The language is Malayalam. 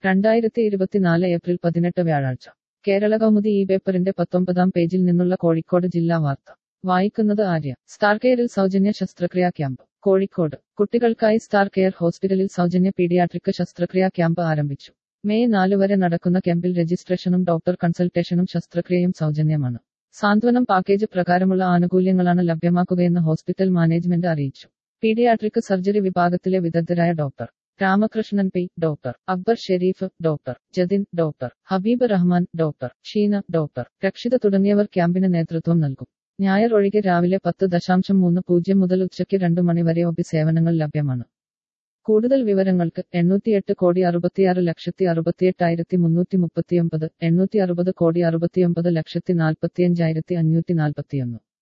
രണ്ടായിരത്തി ഇരുപത്തിനാല് ഏപ്രിൽ പതിനെട്ട് വ്യാഴാഴ്ച കേരള കൗമുദി ഈ പേപ്പറിന്റെ പത്തൊമ്പതാം പേജിൽ നിന്നുള്ള കോഴിക്കോട് ജില്ലാ വാർത്ത വായിക്കുന്നത് ആര്യ സ്റ്റാർ കെയറിൽ സൗജന്യ ശസ്ത്രക്രിയാ ക്യാമ്പ് കോഴിക്കോട് കുട്ടികൾക്കായി സ്റ്റാർ കെയർ ഹോസ്പിറ്റലിൽ സൗജന്യ പീഡിയാട്രിക് ശസ്ത്രക്രിയാ ക്യാമ്പ് ആരംഭിച്ചു മെയ് നാല് വരെ നടക്കുന്ന ക്യാമ്പിൽ രജിസ്ട്രേഷനും ഡോക്ടർ കൺസൾട്ടേഷനും ശസ്ത്രക്രിയയും സൗജന്യമാണ് സാന്ത്വനം പാക്കേജ് പ്രകാരമുള്ള ആനുകൂല്യങ്ങളാണ് ലഭ്യമാക്കുകയെന്ന് ഹോസ്പിറ്റൽ മാനേജ്മെന്റ് അറിയിച്ചു പീഡിയാട്രിക് സർജറി വിഭാഗത്തിലെ വിദഗ്ധരായ doctor Ramakrishnan P doctor Akbar Sharif doctor Jathin doctor Habib Rahman doctor Sheena doctor Rakshitha തുടങ്ങിയവർ ക്യാമ്പിന് നേതൃത്വം നൽകും ഞായർ ഒഴികെ രാവിലെ പത്ത് ദശാംശം മൂന്ന് പൂജ്യം മുതൽ ഉച്ചയ്ക്ക് രണ്ട് മണി വരെ ഒബി സേവനങ്ങൾ ലഭ്യമാണ് കൂടുതൽ വിവരങ്ങൾക്ക് എണ്ണൂറ്റിയെട്ട് കോടി അറുപത്തിയാറ് ലക്ഷത്തി അറുപത്തിയെട്ടായിരത്തി മുന്നൂറ്റി മുപ്പത്തിയൊമ്പത് എണ്ണൂറ്റി അറുപത് കോടി അറുപത്തിയൊമ്പത് ലക്ഷത്തി നാൽപ്പത്തിയഞ്ചായിരത്തി അഞ്ഞൂറ്റി നാൽപ്പത്തിയൊന്ന്